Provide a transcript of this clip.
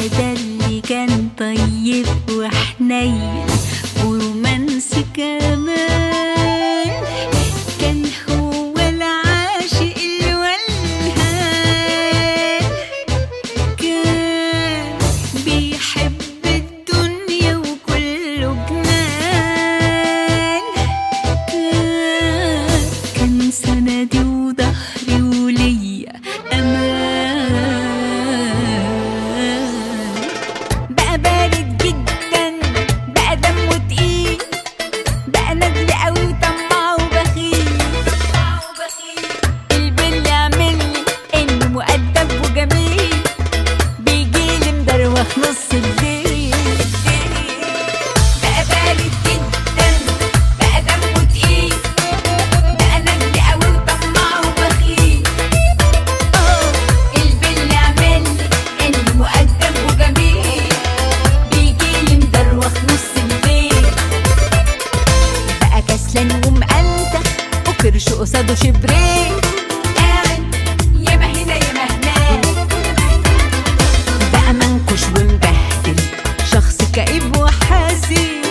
بقى ده اللي كان طيب وحنين ورومانسي كمان كان هو العاشق الولهان كان بيحب الدنيا وكله جنان كان كان سندي وظهري وليا امان بقى بارد جدا بقى دمه تقيل بقى ندل قوي وطماع وبخيل البل يعملني انه مؤدب وجميل بيجيلي مدروخ نص الليل بقى بارد جدا بقى دمه تقيل بقى ندل قوي وطماع وبخيل البل يعملني انه مؤدب وجميل بيجيلي مدروخ نص الليل بقى كسلان ومقلتخ وكرش قصاده شبرين قاعد ياما هنا ياما هناك بقى منكش ومبهدل شخص كئيب وحزين